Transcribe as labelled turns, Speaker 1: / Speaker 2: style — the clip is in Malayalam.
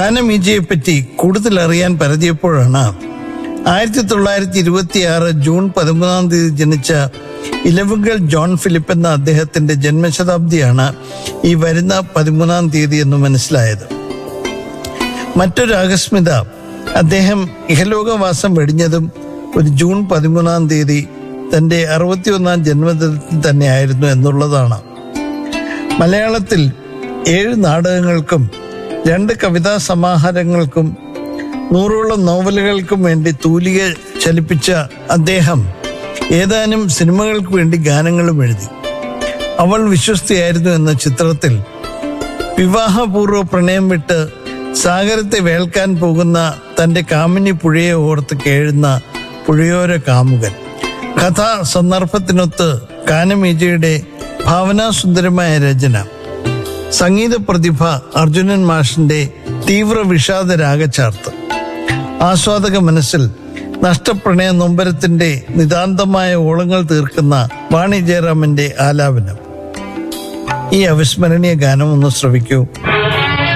Speaker 1: കാനമീജയെ പറ്റി കൂടുതൽ അറിയാൻ പരതിയപ്പോഴാണ് ആയിരത്തി തൊള്ളായിരത്തി ഇരുപത്തി ആറ് ജൂൺ പതിമൂന്നാം തീയതി ജനിച്ച ഇലവുങ്കൽ ജോൺ ഫിലിപ്പ് എന്ന അദ്ദേഹത്തിന്റെ ജന്മശതാബ്ദിയാണ് ഈ വരുന്ന പതിമൂന്നാം തീയതി എന്ന് മനസ്സിലായത് മറ്റൊരു ആകസ്മിത അദ്ദേഹം ഇഹലോകവാസം വെടിഞ്ഞതും ഒരു ജൂൺ പതിമൂന്നാം തീയതി തന്റെ അറുപത്തിയൊന്നാം ജന്മദിനത്തിൽ തന്നെയായിരുന്നു എന്നുള്ളതാണ് മലയാളത്തിൽ ഏഴ് നാടകങ്ങൾക്കും രണ്ട് കവിതാ സമാഹാരങ്ങൾക്കും നൂറോളം നോവലുകൾക്കും വേണ്ടി തൂലിക ചലിപ്പിച്ച അദ്ദേഹം ഏതാനും സിനിമകൾക്ക് വേണ്ടി ഗാനങ്ങളും എഴുതി അവൾ വിശ്വസ്തയായിരുന്നു എന്ന ചിത്രത്തിൽ വിവാഹപൂർവ്വ പ്രണയം വിട്ട് സാഗരത്തെ വേൽക്കാൻ പോകുന്ന തന്റെ കാമിനി പുഴയെ ഓർത്ത് കേഴുന്ന പുഴയോര കാമുകൻ കഥാ സന്ദർഭത്തിനൊത്ത് കാനമീജയുടെ ഭാവനാസുന്ദരമായ രചന സംഗീത പ്രതിഭ അർജുനൻ മാഷിന്റെ തീവ്ര വിഷാദ രാഗചാർത്ത് ആസ്വാദക മനസ്സിൽ നഷ്ടപ്രണയ നൊമ്പരത്തിന്റെ നിതാന്തമായ ഓളങ്ങൾ തീർക്കുന്ന വാണി ജയറാമിന്റെ ആലാപനം ഈ അവിസ്മരണീയ ഗാനം ഒന്ന് ശ്രവിക്കൂ